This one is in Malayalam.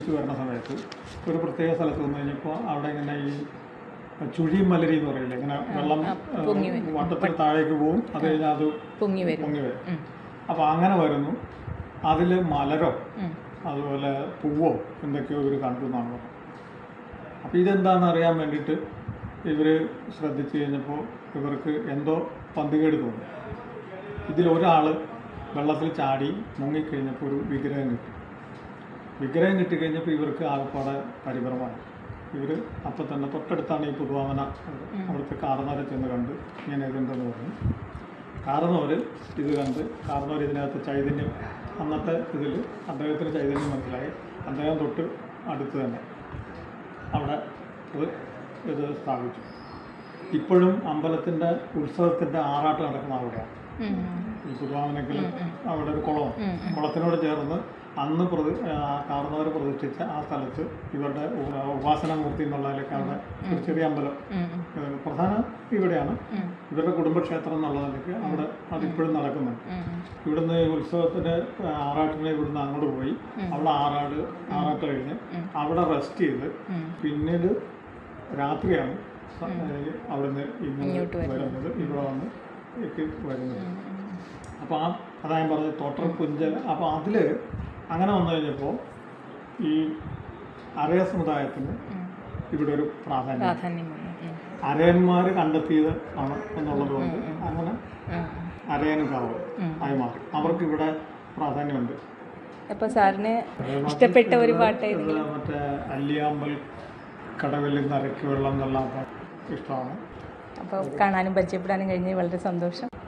തിരിച്ചു വരുന്ന സമയത്ത് ഒരു പ്രത്യേക സ്ഥലത്ത് വന്നു കഴിഞ്ഞപ്പോൾ അവിടെ ഇങ്ങനെ ഈ ചുഴിയും മലരി എന്ന് പറയില്ലേ ഇങ്ങനെ വെള്ളം പൊങ്ങി ഏഹ്, വട്ടത്തിൽ താഴേക്ക് പോവും അത് കഴിഞ്ഞാൽ അത് പൊങ്ങി വരും പൊങ്ങി വരും ഉം. അപ്പോൾ അങ്ങനെ വരുന്നു അതിൽ മലരോ ഉം. അതുപോലെ പൂവോ എന്തൊക്കെയോ ഇവർ കണ്ടു എന്നാണ് പറഞ്ഞത് അപ്പോൾ ഇതെന്താണെന്ന് അറിയാൻ വേണ്ടിയിട്ട് ഇവർ ശ്രദ്ധിച്ചു കഴിഞ്ഞപ്പോൾ ഇവർക്ക് എന്തോ പന്തികേട് തോന്നി ഇതിലൊരാൾ വെള്ളത്തിൽ ചാടി മുങ്ങിക്കഴിഞ്ഞപ്പോൾ ഒരു വിഗ്രഹം കിട്ടി വിഗ്രഹം കിട്ടിക്കഴിഞ്ഞപ്പോൾ ഇവർക്ക് ആകപ്പാടെ പരിഭ്രമമായി ഇവർ അപ്പം തന്നെ തൊട്ടടുത്താണ് ഈ പുതുവാമന അവിടുത്തെ കാർന്നവരെ ചെന്ന് കണ്ട് ഇങ്ങനെ ഇതുണ്ടെന്ന് പറഞ്ഞു കാർന്നവർ ഇത് കണ്ട് കാർന്നവർ ഇതിനകത്ത് ചൈതന്യം അന്നത്തെ ഇതിൽ അദ്ദേഹത്തിന് ചൈതന്യം മനസ്സിലായി അദ്ദേഹം തൊട്ട് അടുത്ത് തന്നെ അവിടെ ഒരു ഇത് സ്ഥാപിച്ചു ഇപ്പോഴും അമ്പലത്തിൻ്റെ ഉത്സവത്തിൻ്റെ ആറാട്ട് നടക്കുന്ന അവിടെയാണ് ഉം. ഈ പുതുവാമനക്കിൽ അവിടെ ഒരു കുളമാണ് ഉം. കുളത്തിനോട് ചേർന്ന് അന്ന് പ്രതി കാർന്നവർ പ്രതിഷ്ഠിച്ച ആ സ്ഥലത്ത് ഇവരുടെ ഉ- ഉപാസനാമൂർത്തി എന്നുള്ളതിലൊക്കെ അവിടെ ഒരു ചെറിയ അമ്പലം ഉം. ഏഹ് പ്രധാന ഇവിടെയാണ് ഉം. ഇവരുടെ കുടുംബക്ഷേത്രം എന്നുള്ളതിലേക്ക് അവിടെ അതിപ്പോഴും നടക്കുന്നുണ്ട് ഉം. ഇവിടുന്ന് ഈ ഉത്സവത്തിന് ആറാട്ടിന് ഇവിടുന്ന് അങ്ങോട്ട് പോയി അവിടെ ആറാട് ആറാട്ട് കഴിഞ്ഞ് അവിടെ റെസ്റ്റ് ചെയ്ത് ഉം. പിന്നീട് രാത്രിയാണ് സ- ഏഹ് അവിടുന്ന് ഇങ്ങോട്ട് വരുന്നത് ഇവിടെ വന്ന് എനിക്ക് വരുന്നത് അപ്പോൾ ആ അതാ ഞാൻ പറഞ്ഞത് തോട്ടർ പുഞ്ച അപ്പോൾ അതിൽ അങ്ങനെ വന്നു കഴിഞ്ഞപ്പോൾ ഈ അരയ സമുദായത്തിന് ഇവിടെ ഒരു പ്രാധാന്യം പ്രാധാന്യം വന്നു. ഉം. അരയന്മാർ കണ്ടെത്തിയത് ആണ് എന്നുള്ളത് കൊണ്ട് അങ്ങനെ ഉം. അരയൻകാവ് ആയി മാറി അവർക്ക് ഇവിടെ പ്രാധാന്യമുണ്ട് അപ്പൊ സാറിന് ഇഷ്ടപ്പെട്ട ഒരു പാട്ട് ഇത് മറ്റേ അല്ലിയാമ്പൽ കടവിൽ നരയ്ക്ക് വെള്ളം എന്നുള്ള ആ പാട്ട് ഇഷ്ടമാണ് അപ്പോൾ കാണാനും പരിചയപ്പെടാനും കഴിഞ്ഞ് വളരെ സന്തോഷം